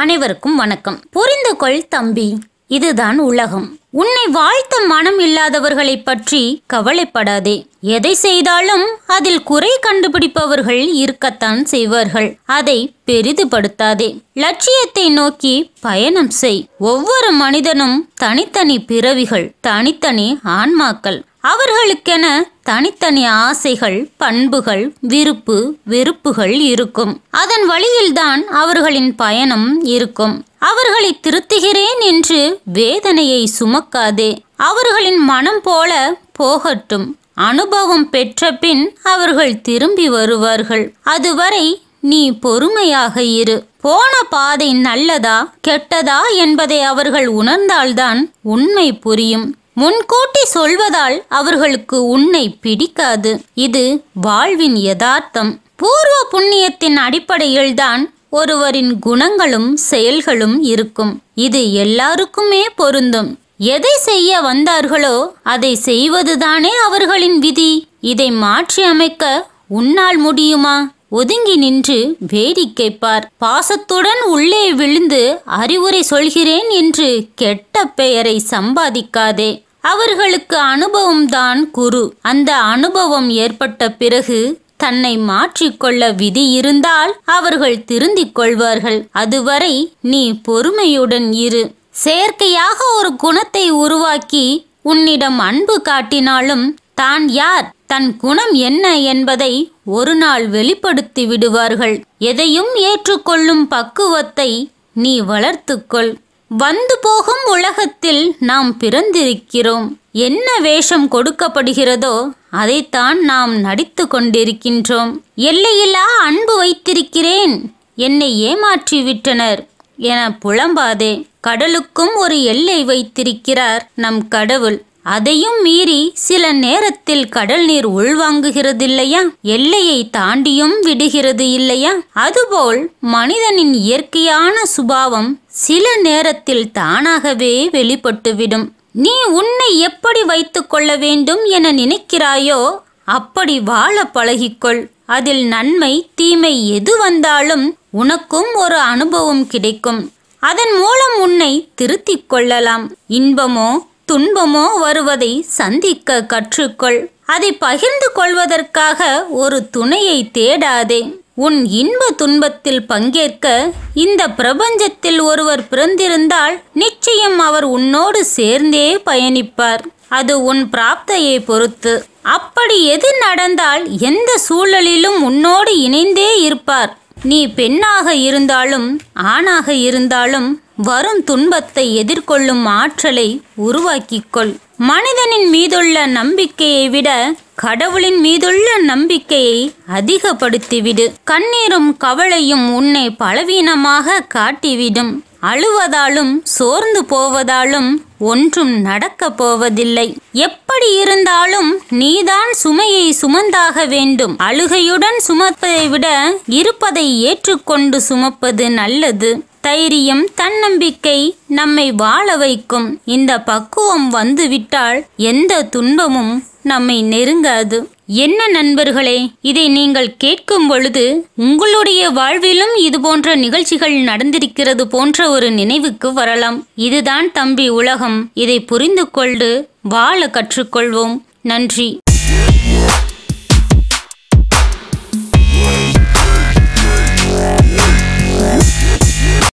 அனைவருக்கும் வணக்கம் புரிந்து கொள் தம்பி இதுதான் உலகம் உன்னை வாழ்த்த மனம் இல்லாதவர்களை பற்றி கவலைப்படாதே எதை செய்தாலும் அதில் குறை கண்டுபிடிப்பவர்கள் இருக்கத்தான் செய்வார்கள் அதை பெரிதுபடுத்தாதே லட்சியத்தை நோக்கி பயணம் செய் ஒவ்வொரு மனிதனும் தனித்தனி பிறவிகள் தனித்தனி ஆன்மாக்கள் அவர்களுக்கென தனித்தனி ஆசைகள் பண்புகள் விருப்பு வெறுப்புகள் இருக்கும் அதன் வழியில்தான் அவர்களின் பயணம் இருக்கும் அவர்களை திருத்துகிறேன் என்று வேதனையை சுமக்காதே அவர்களின் மனம் போல போகட்டும் அனுபவம் பெற்ற பின் அவர்கள் திரும்பி வருவார்கள் அதுவரை நீ பொறுமையாக இரு போன பாதை நல்லதா கெட்டதா என்பதை அவர்கள் உணர்ந்தால்தான் உண்மை புரியும் முன்கூட்டி சொல்வதால் அவர்களுக்கு உன்னை பிடிக்காது இது வாழ்வின் யதார்த்தம் பூர்வ புண்ணியத்தின் அடிப்படையில்தான் ஒருவரின் குணங்களும் செயல்களும் இருக்கும் இது எல்லாருக்குமே பொருந்தும் எதை செய்ய வந்தார்களோ அதை செய்வதுதானே அவர்களின் விதி இதை மாற்றி அமைக்க உன்னால் முடியுமா ஒதுங்கி நின்று வேடிக்கை பார் பாசத்துடன் உள்ளே விழுந்து அறிவுரை சொல்கிறேன் என்று கெட்ட பெயரை சம்பாதிக்காதே அவர்களுக்கு அனுபவம்தான் குரு அந்த அனுபவம் ஏற்பட்ட பிறகு தன்னை மாற்றிக்கொள்ள விதி இருந்தால் அவர்கள் திருந்திக் கொள்வார்கள் அதுவரை நீ பொறுமையுடன் இரு செயற்கையாக ஒரு குணத்தை உருவாக்கி உன்னிடம் அன்பு காட்டினாலும் தான் யார் தன் குணம் என்ன என்பதை ஒரு நாள் வெளிப்படுத்தி விடுவார்கள் எதையும் ஏற்றுக்கொள்ளும் பக்குவத்தை நீ வளர்த்துக்கொள் வந்து போகும் உலகத்தில் நாம் பிறந்திருக்கிறோம் என்ன வேஷம் கொடுக்கப்படுகிறதோ அதைத்தான் நாம் நடித்து கொண்டிருக்கின்றோம் எல்லையில்லா அன்பு வைத்திருக்கிறேன் என்னை ஏமாற்றி விட்டனர் என புலம்பாதே கடலுக்கும் ஒரு எல்லை வைத்திருக்கிறார் நம் கடவுள் அதையும் மீறி சில நேரத்தில் கடல் நீர் உள்வாங்குகிறதில்லையா எல்லையை தாண்டியும் விடுகிறது இல்லையா அதுபோல் மனிதனின் இயற்கையான சுபாவம் சில நேரத்தில் தானாகவே வெளிப்பட்டுவிடும் நீ உன்னை எப்படி வைத்துக் கொள்ள வேண்டும் என நினைக்கிறாயோ அப்படி வாழ பழகிக்கொள் அதில் நன்மை தீமை எது வந்தாலும் உனக்கும் ஒரு அனுபவம் கிடைக்கும் அதன் மூலம் உன்னை திருத்திக் கொள்ளலாம் இன்பமோ துன்பமோ வருவதை சந்திக்க கற்றுக்கொள் அதை பகிர்ந்து கொள்வதற்காக ஒரு துணையை தேடாதே உன் இன்ப துன்பத்தில் பங்கேற்க இந்த பிரபஞ்சத்தில் ஒருவர் பிறந்திருந்தால் நிச்சயம் அவர் உன்னோடு சேர்ந்தே பயணிப்பார் அது உன் பிராப்தையை பொறுத்து அப்படி எது நடந்தால் எந்த சூழலிலும் உன்னோடு இணைந்தே இருப்பார் நீ பெண்ணாக இருந்தாலும் ஆணாக இருந்தாலும் வரும் துன்பத்தை எதிர்கொள்ளும் ஆற்றலை உருவாக்கிக்கொள் மனிதனின் மீதுள்ள நம்பிக்கையை விட கடவுளின் மீதுள்ள நம்பிக்கையை அதிகப்படுத்திவிடு கண்ணீரும் கவலையும் உன்னை பலவீனமாக காட்டிவிடும் அழுவதாலும் சோர்ந்து போவதாலும் ஒன்றும் நடக்கப் போவதில்லை எப்படி இருந்தாலும் நீதான் சுமையை சுமந்தாக வேண்டும் அழுகையுடன் சுமப்பதை விட இருப்பதை ஏற்றுக்கொண்டு சுமப்பது நல்லது தைரியம் தன்னம்பிக்கை நம்மை வாழ வைக்கும் இந்த பக்குவம் வந்துவிட்டால் எந்த துன்பமும் நம்மை நெருங்காது என்ன நண்பர்களே இதை நீங்கள் கேட்கும் பொழுது உங்களுடைய வாழ்விலும் இது போன்ற நிகழ்ச்சிகள் நடந்திருக்கிறது போன்ற ஒரு நினைவுக்கு வரலாம் இதுதான் தம்பி உலகம் இதை புரிந்து கொண்டு வாழ கற்றுக்கொள்வோம் நன்றி